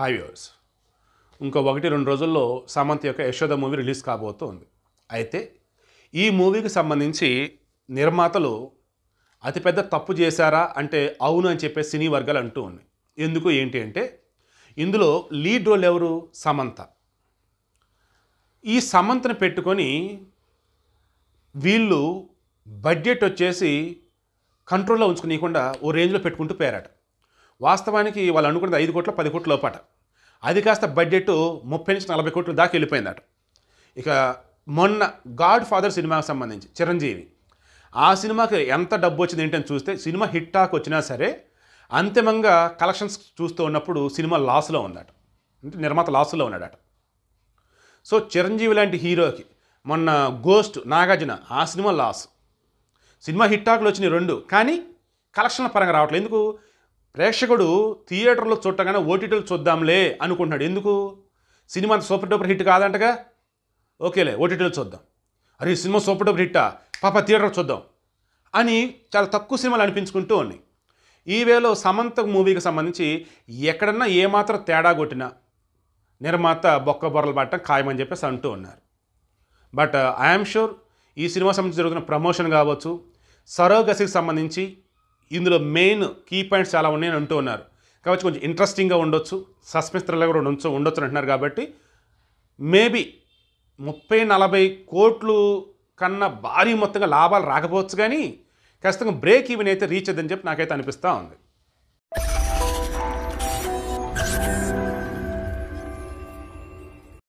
hi viewers ఇంకో ఒకటి రెండు రోజుల్లో సమంత్ యొక్క యశోద మూవీ రిలీజ్ కాబోతోంది అయితే ఈ మూవీకి సంబంధించి నిర్మాతలు అతిపెద్ద తప్పు చేశారా అంటే అవును అని చెప్పే సినీ వర్గాలు అంటూ ఉన్నాయి ఎందుకు ఏంటి అంటే ఇందులో లీడ్ రోల్ ఎవరు సమంత ఈ సమంతను పెట్టుకొని వీళ్ళు బడ్జెట్ వచ్చేసి కంట్రోల్లో ఉంచుకునేయకుండా ఓ రేంజ్లో పెట్టుకుంటూ పోయారట వాస్తవానికి వాళ్ళు అనుకున్నది ఐదు కోట్ల పది కోట్ల లోపట అది కాస్త బడ్జెట్ ముప్పై నుంచి నలభై కోట్ల దాకా వెళ్ళిపోయిందట ఇక మొన్న గాడ్ ఫాదర్ సినిమాకి సంబంధించి చిరంజీవి ఆ సినిమాకి ఎంత డబ్బు వచ్చింది ఏంటని చూస్తే సినిమా హిట్ టాక్ వచ్చినా సరే అంతిమంగా కలెక్షన్స్ చూస్తూ ఉన్నప్పుడు సినిమా లాస్లో ఉందట అంటే నిర్మాత లాస్లో ఉన్నాడట సో చిరంజీవి లాంటి హీరోకి మొన్న గోస్ట్ నాగార్జున ఆ సినిమా లాస్ సినిమా హిట్ టాక్లు వచ్చినాయి రెండు కానీ కలెక్షన్ల పరంగా రావట్లేదు ఎందుకు ప్రేక్షకుడు థియేటర్లో చూడగానే ఓటీటీలు చూద్దాంలే అనుకుంటున్నాడు ఎందుకు సినిమా అంత సూపర్ డూపర్ హిట్ కాదంటగా ఓకేలే ఓటీటీలు చూద్దాం అరే ఈ సినిమా సూపర్ డూపర్ హిట్టా పాప థియేటర్ చూద్దాం అని చాలా తక్కువ సినిమాలు అనిపించుకుంటూ ఉన్నాయి ఈ వేలో సమంత మూవీకి సంబంధించి ఎక్కడన్నా ఏమాత్రం తేడా కొట్టినా నిర్మాత బొక్క బొర్రలు పట్టడం ఖాయమని చెప్పేసి అంటూ ఉన్నారు బట్ ఐఎమ్ షూర్ ఈ సినిమా సంబంధించి జరుగుతున్న ప్రమోషన్ కావచ్చు సరోగసికి సంబంధించి ఇందులో మెయిన్ కీ పాయింట్స్ చాలా ఉన్నాయని అంటూ ఉన్నారు కాబట్టి కొంచెం ఇంట్రెస్టింగ్గా ఉండొచ్చు సస్పెన్స్ థ్రిల్లర్ కూడా ఉండొచ్చు ఉండొచ్చు అని అంటున్నారు కాబట్టి మేబీ ముప్పై నలభై కోట్లు కన్నా భారీ మొత్తంగా లాభాలు రాకపోవచ్చు కానీ ఖచ్చితంగా బ్రేక్ ఈవెన్ అయితే రీచ్ అదని చెప్పి నాకైతే అనిపిస్తూ ఉంది